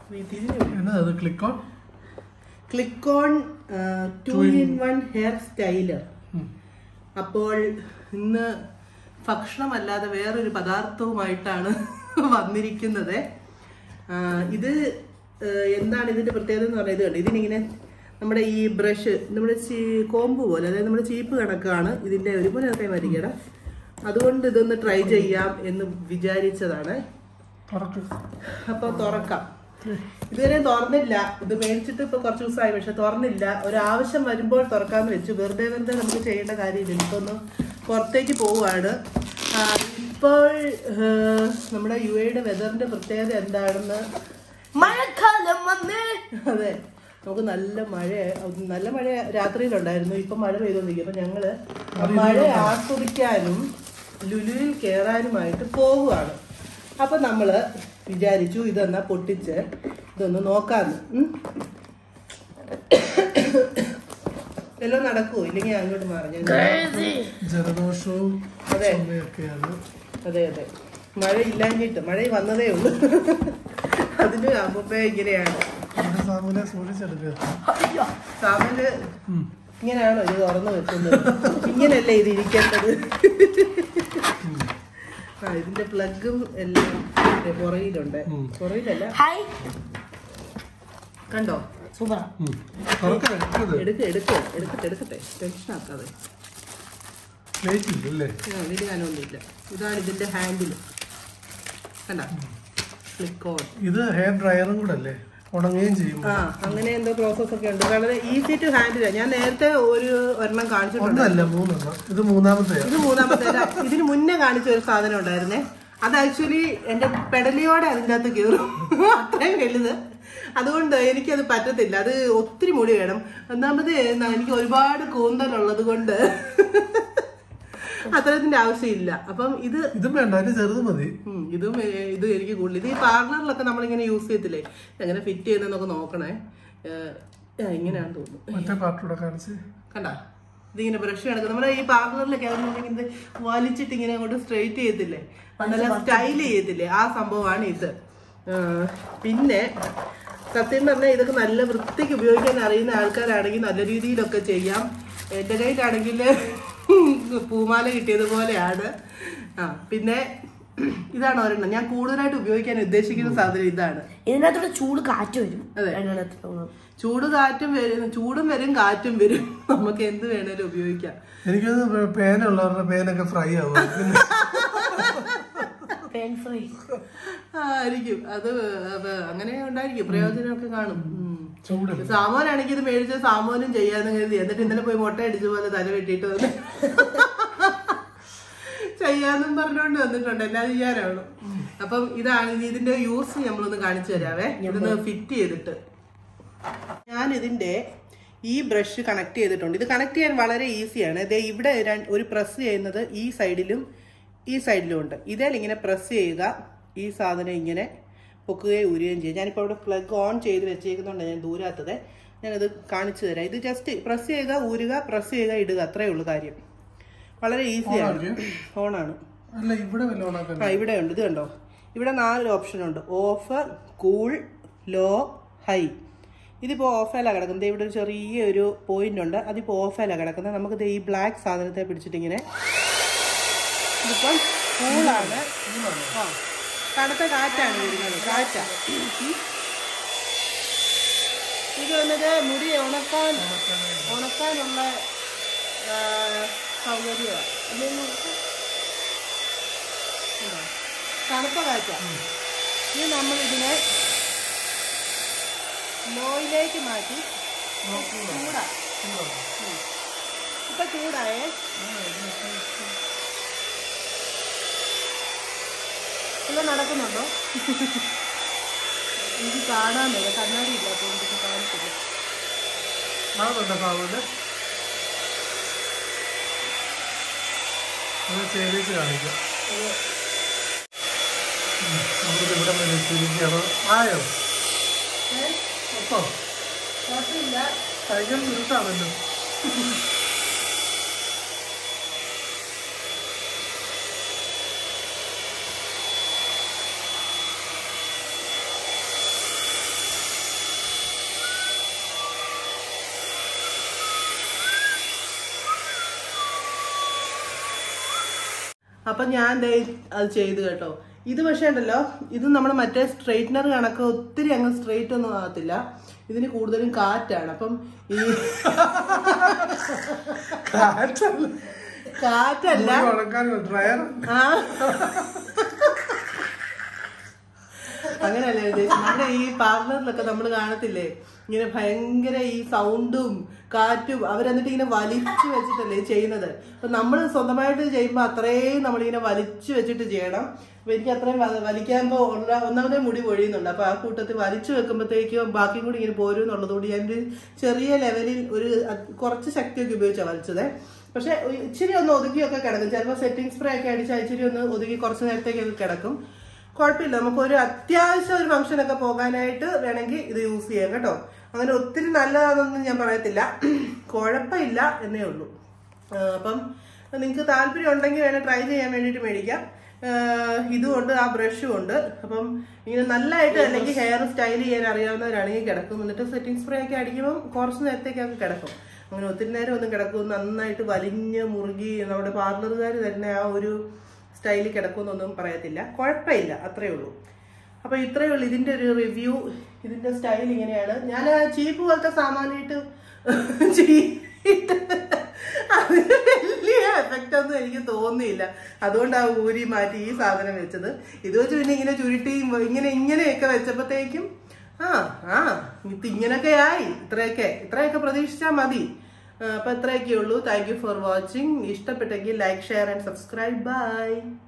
എന്നതാ അത് click on click on two in one hair styler അപ്പോൾ ഇന്ന് ഭക്ഷണമല്ലാതെ വേറൊരു പദാർത്ഥവുമായിട്ടാണ് വന്നിരിക്കുന്നത് ആ, ഇത് ആ, എന്താണ് ഇതിന്റെ പ്രത്യേകത എന്ന് പറയുന്നത് കണ്ടോ ഇതിനിങ്ങനെ നമ്മുടെ ഈ ബ്രഷ് നമ്മുടെ ചീ- കോമ്പ് പോലെ അതായത് നമ്മുടെ ചീപ്പ് കണക്കാണ് ഇതിന്റെ ഒരു പോലെ കൈമാരിക്കട അതുകൊണ്ട് ഇതൊന്ന് ട്രൈ ചെയ്യാം എന്ന് വിചാരിച്ചതാണ് തുറക്ക് അപ്പൊ തുറക്കാം ഇതുവരെ തുറന്നില്ല ഇത് മേടിച്ചിട്ട് ഇപ്പൊ കുറച്ച് ദിവസമായി പക്ഷെ തുറന്നില്ല ഒരാവശ്യം വരുമ്പോൾ തുറക്കാന്ന് വെച്ചു വെറുതെ വെറുതെ നമുക്ക് ചെയ്യേണ്ട കാര്യമില്ല ഇപ്പൊ ഒന്ന് പുറത്തേക്ക് പോവുകയാണ് ആ, ഇപ്പോൾ ആ, നമ്മുടെ യു എയുടെ വെതറിന്റെ പ്രത്യേകത എന്താണെന്ന് മഴക്കാലം വന്നേ അതെ നമുക്ക് നല്ല മഴ നല്ല മഴ രാത്രിയിലുണ്ടായിരുന്നു ഇപ്പൊ മഴ പെയ്തോണ്ടിരിക്കും അപ്പൊ ഞങ്ങള് ആ മഴ ആസ്വദിക്കാനും ലുലുവിൽ കയറാനുമായിട്ട് പോവുകയാണ് അപ്പൊ നമ്മള് വിചാരിച്ചു ഇതെന്നാ പൊട്ടിച്ച് ഇതൊന്ന് നോക്കാന്ന് ഉം. എല്ലാം നടക്കുവോ ഇല്ലെങ്കിൽ ഞാൻ അങ്ങോട്ട് മാറി ഞാൻ ജലദോഷവും അതെ. ചുമയൊക്കെയാണ് അതെ അതെ മഴ ഇല്ലാഞ്ഞിട്ട് മഴ വന്നതേ ഉള്ളൂ അതിന് അമ്മപ്പ ഇങ്ങനെയാണ് എന്റെ സാമൂനെ സൂക്ഷിച്ചെടുക്കുക സാമന് ഉം. ഇങ്ങനെയാണോ ഇത് തുറന്നു വെക്കുന്നത് ഇങ്ങനല്ലേ ഇത് ഇരിക്കേണ്ടത് ആ ഇതിന്റെ പ്ലഗും എല്ലാം ഇതിന്റെ പുറകിലുണ്ട് ഉം. പുറകിലല്ല ഹായ് കണ്ടോ സൂപ്പർ ഉം. തുറക്ക് എടുക്കരുത് എടുക്ക് എടുക്ക് എടുക്കട്ടെ എടുക്കട്ടെ ടെൻഷൻ ആക്കാതെ പ്ലേറ്റ് ഇല്ലല്ലേ ആ, ഇതിന് ഞാനൊന്നുമില്ല ഇതാണ് ഇതിന്റെ ഹാൻഡിൽ കണ്ട ക്ലിക്ക് ഓൺ ഇത് ഹെയർ ഡ്രയറും കൂടെ അല്ലേ ഉണങ്ങുകയും ചെയ്യും ആ അങ്ങനെ എന്തോ പ്രോസസ് ഒക്കെ ഉണ്ട് വളരെ ഈസി ടു ഹാൻഡിൽ ഞാൻ നേരത്തെ ഒരു ഒരെണ്ണം കാണിച്ചിട്ടുണ്ട് ഒന്നല്ല മൂന്നെണ്ണം ഇത് മൂന്നാമത്തെ ഇത് മൂന്നാമത്തെ അല്ല, ഇതിന് മുന്നേ കാണിച്ച ഒരു സാധനം ഉണ്ടായിരുന്നേ അത് ആക്ച്വലി എന്റെ പെടലിയോടെ അതിൻ്റെ അകത്ത് കയറും അത്രയും വലുത് അതുകൊണ്ട് എനിക്കത് പറ്റത്തില്ല അത് ഒത്തിരി മുടി വേണം ഒന്നാമത് ന- എനിക്ക് ഒരുപാട് കൂന്തലുള്ളത് കൊണ്ട് അത്തരത്തിന്റെ ആവശ്യമില്ല അപ്പം ഇത് ഇതും വേണ്ട അതിന് ചെറുത് മതി ഉം, ഇതും ഏ, ഇത് എനിക്ക് കൂടുതൽ ഇത് ഈ പാർലറിലൊക്കെ നമ്മളിങ്ങനെ യൂസ് ചെയ്യത്തില്ലേ എങ്ങനെ ഫിറ്റ് ചെയ്യുന്നതെന്നൊക്കെ നോക്കണേ ഏ, ആ, ഇങ്ങനെയാണെന്ന് തോന്നുന്നു മറ്റേ പാർട്ടൂടെ കാണിച്ച് കണ്ട ഇതിങ്ങനെ ബ്രഷ് കണക്ക് നമ്മുടെ ഈ പാർലറിലൊക്കെ ആകുമ്പോൾ ഇത് വലിച്ചിട്ട് ഇങ്ങനെ അങ്ങോട്ട് സ്ട്രെയിറ്റ് ചെയ്യത്തില്ലേ നല്ല സ്റ്റൈൽ ചെയ്യത്തില്ലേ ആ സംഭവമാണ് ഇത് ആ, പിന്നെ സത്യം പറഞ്ഞാൽ ഇതൊക്കെ നല്ല വൃത്തിക്ക് ഉപയോഗിക്കാൻ അറിയുന്ന ആൾക്കാരാണെങ്കിൽ നല്ല രീതിയിലൊക്കെ ചെയ്യാം എൻ്റെ കയ്യിലാണെങ്കിൽ പൂമാല കിട്ടിയതുപോലെയാണ് ആ പിന്നെ ഇതാണ് ഒരെണ്ണം ഞാൻ കൂടുതലായിട്ട് ഉപയോഗിക്കാൻ ഉദ്ദേശിക്കുന്ന സാധനം ഇതാണ് ഇതിനകത്തോടെ ചൂട് കാറ്റ് വരും അതെ. രണ്ടെണ്ണത്തിലും ചൂട് കാറ്റും വരും ചൂടും വരും കാറ്റും വരും നമുക്ക് എന്ത് വേണേലും ഉപയോഗിക്കാം എനിക്കത് പേനുള്ളവരുടെ പേനൊക്കെ ഫ്രൈ ആവും പിന്നെ പെയിൻ ഫ്രീ ആ, ആയിരിക്കും അത് അത് അങ്ങനെ ഉണ്ടായിരിക്കും പ്രയോജനമൊക്കെ കാണും ഉം. ചൂട് സാമോനാണെങ്കിൽ ഇത് മേടിച്ച സാമോനും ചെയ്യാന്ന് കരുതി എന്നിട്ട് ഇന്നലെ പോയി മുട്ട അടിച്ച പോലെ തല വെട്ടിയിട്ട് വന്ന് ചെയ്യാന്നും പറഞ്ഞുകൊണ്ട് വന്നിട്ടുണ്ട് എന്നാ ചെയ്യാനാണ് അപ്പം ഇതാണ് ഇനി ഇതിന്റെ യൂസ് നമ്മളൊന്ന് കാണിച്ചു തരാവേ ഇതൊന്ന് ഫിറ്റ് ചെയ്തിട്ട് ഞാൻ ഇതിന്റെ ഈ ബ്രഷ് കണക്ട് ചെയ്തിട്ടുണ്ട് ഇത് കണക്ട് ചെയ്യാൻ വളരെ ഈസിയാണ് ദേ ഇവിടെ ര- ഒരു പ്രസ് ചെയ്യുന്നത് ഈ സൈഡിലും ഈ സൈഡിലും ഉണ്ട് ഇതിൽ ഇങ്ങനെ പ്രസ് ചെയ്യുക ഈ സാധനം ഇങ്ങനെ പൊക്കുകയും ഉരുകയും ചെയ്യും ഞാനിപ്പോൾ ഇവിടെ പ്ലഗ് ഓൺ ചെയ്ത് വെച്ചേക്കുന്നുണ്ട് ഞാൻ ദൂരാത്തത് ഞാനത് കാണിച്ചു തരാം ഇത് ജസ്റ്റ് പ്രസ് ചെയ്യുക ഊരുക പ്രസ് ചെയ്യുക ഇടുക അത്രയേ ഉള്ളൂ കാര്യം വളരെ ഈസിയാണ് ഓണാണ് അല്ല ഇവിടെ വല്ല ഓണാക്കാൻ ആ ഇവിടെ ഉണ്ട് ഇത് കണ്ടോ ഇവിടെ നാല് ഓപ്ഷൻ ഉണ്ട് ഓഫ് കൂൾ ലോ ഹൈ ഇതിപ്പോൾ ഓഫേലാണ് കിടക്കുന്നത് ദേ ഇവിടെ ഒരു ചെറിയ ഒരു പോയിന്റ് ഉണ്ട് അതിപ്പോൾ ഓഫേലാണ് കിടക്കുന്നത് നമുക്ക് ദേ ഈ ബ്ലാക്ക് സാധനത്തെ പിടിച്ചിട്ട് ഇങ്ങനെ ഇതിപ്പം കൂളാണ് ആ തണുത്ത കാറ്റാണ് വരുന്നത് കാറ്റാ ഉം. ഇത് വന്നത് മുടി ഉണക്കാൻ ഉണക്കാനുള്ള ആ, സൗകര്യമാണ് അല്ലെങ്കിൽ ഉണ്ടോ? തണുത്ത കാറ്റാ ഇനി നമ്മൾ ഇതിനെ ലോയിലേക്ക് മാറ്റി ചൂടാ ഉം. ഇപ്പൊ ചൂടായേ എല്ലാം നടക്കുന്നുണ്ടോ എനിക്ക് കാണാൻ വയ്യ കണ്ണാടി ഇല്ലാത്തതുകൊണ്ട് എനിക്ക് കാണിച്ചില്ല ആണല്ലോ സാമൂന് അത് ചേരിച്ച് കാണിക്കാം ഉം. നമ്മളിത് ഇവിടെ വരെ എത്തിയിരിക്കുകയാണ് ആയോ ഒപ്പം കുഴപ്പമില്ല ഭയങ്കര ഇരുട്ടാണല്ലോ അപ്പൊ ഞാൻ ദേ അത് ചെയ്തു കേട്ടോ ഇത് പക്ഷേ ഉണ്ടല്ലോ ഇത് നമ്മൾ മറ്റേ സ്ട്രെയിറ്റ്നർ കണക്ക് ഒത്തിരി അങ്ങ് സ്ട്രെയിറ്റ് ഒന്നും ആകത്തില്ല ഇതിന് കൂടുതലും കാറ്റാണ് അപ്പം ഈ കാറ്റല്ല കാറ്റല്ല ഉണക്കാനുള്ള ഡ്രയർ ആ അങ്ങനെയല്ലേ ഉദ്ദേശിച്ചത് നമ്മുടെ ഈ പാർലറിലൊക്കെ നമ്മൾ കാണത്തില്ലേ ഇങ്ങനെ ഭയങ്കര ഈ സൗണ്ടും കാറ്റും അവരെന്നിട്ട് ഇങ്ങനെ വലിച്ചു വെച്ചിട്ടല്ലേ ചെയ്യുന്നത് അപ്പൊ നമ്മൾ സ്വന്തമായിട്ട് ചെയ്യുമ്പോൾ അത്രയും നമ്മളിങ്ങനെ വലിച്ചു വെച്ചിട്ട് ചെയ്യണം അപ്പൊ എനിക്ക് അത്രയും വ- വലിക്കാകുമ്പോൾ ഉള്ള ഒന്നാമതേ മുടി പൊഴിയുന്നുണ്ട് അപ്പൊ ആ കൂട്ടത്തിൽ വലിച്ചു വെക്കുമ്പോഴത്തേക്കും ബാക്കിയും കൂടി ഇങ്ങനെ പോരും എന്നുള്ളതുകൊണ്ട് ഞാൻ ഒരു ചെറിയ ലെവലിൽ ഒരു അത് കുറച്ച് ശക്തിയൊക്കെ ഉപയോഗിച്ചാണ് വലിച്ചത് പക്ഷെ ഇച്ചിരി ഒന്ന് ഒതുക്കിയൊക്കെ കിടക്കും ചിലപ്പോൾ സെറ്റിംഗ് സ്പ്രേ ഒക്കെ അടിച്ചാൽ ഇച്ചിരി ഒന്ന് ഒതുക്കി കുറച്ച് നേരത്തേക്കൊക്കെ കിടക്കും കുഴപ്പമില്ല നമുക്ക് ഒരു അത്യാവശ്യം ഒരു ഫംഗ്ഷൻ ഒക്കെ പോകാനായിട്ട് വേണമെങ്കിൽ ഇത് യൂസ് ചെയ്യാം കേട്ടോ അങ്ങനെ ഒത്തിരി നല്ലതാണെന്നൊന്നും ഞാൻ പറയത്തില്ല കുഴപ്പമില്ല എന്നേ ഉള്ളൂ ആ, അപ്പം നിങ്ങൾക്ക് താല്പര്യം ഉണ്ടെങ്കിൽ വേണേൽ ട്രൈ ചെയ്യാൻ വേണ്ടിയിട്ട് മേടിക്കാം ആ, ഇതുകൊണ്ട് ആ ബ്രഷും ഉണ്ട് അപ്പം ഇങ്ങനെ നല്ലതായിട്ട് അല്ലെങ്കിൽ ഹെയർ സ്റ്റൈൽ ചെയ്യാൻ അറിയാവുന്നവരാണെങ്കിൽ കിടക്കും എന്നിട്ട് സെറ്റിംഗ് സ്പ്രേ ഒക്കെ അടിക്കുമ്പോൾ കുറച്ച് നേരത്തേക്കൊക്കെ കിടക്കും അങ്ങനെ ഒത്തിരി നേരം ഒന്നും കിടക്കും നന്നായിട്ട് വലിഞ്ഞ് മുറുകി നമ്മുടെ പാർലറുകാർ തന്നെ ആ ഒരു സ്റ്റൈലിൽ കിടക്കുമെന്നൊന്നും പറയത്തില്ല കുഴപ്പമില്ല അത്രേ ഉള്ളൂ അപ്പൊ ഇത്രയേ ഉള്ളൂ ഇതിന്റെ ഒരു റിവ്യൂ ഇതിന്റെ സ്റ്റൈൽ ഇങ്ങനെയാണ് ഞാൻ ആ ചീപ്പ് പോലത്തെ സാമാനായിട്ട് ചെയ്തിട്ട് അതിന് വലിയ എഫക്റ്റ് ഒന്നും എനിക്ക് തോന്നിയില്ല അതുകൊണ്ട് ആ ഊരി മാറ്റി ഈ സാധനം വെച്ചത് ഇത് വെച്ച് പിന്നെ ഇങ്ങനെ ചുരുട്ടിയും ഇങ്ങനെ ഇങ്ങനെയൊക്കെ വെച്ചപ്പോഴത്തേക്കും ആ ആ ഇത് ഇങ്ങനൊക്കെ ആയി ഇത്രയൊക്കെ ഇത്രയൊക്കെ പ്രതീക്ഷിച്ചാൽ മതി ആ, അപ്പൊ ഇത്രയൊക്കെ ഉള്ളൂ താങ്ക് യു ഫോർ വാച്ചിങ് ഇഷ്ടപ്പെട്ടെങ്കിൽ like share and subscribe by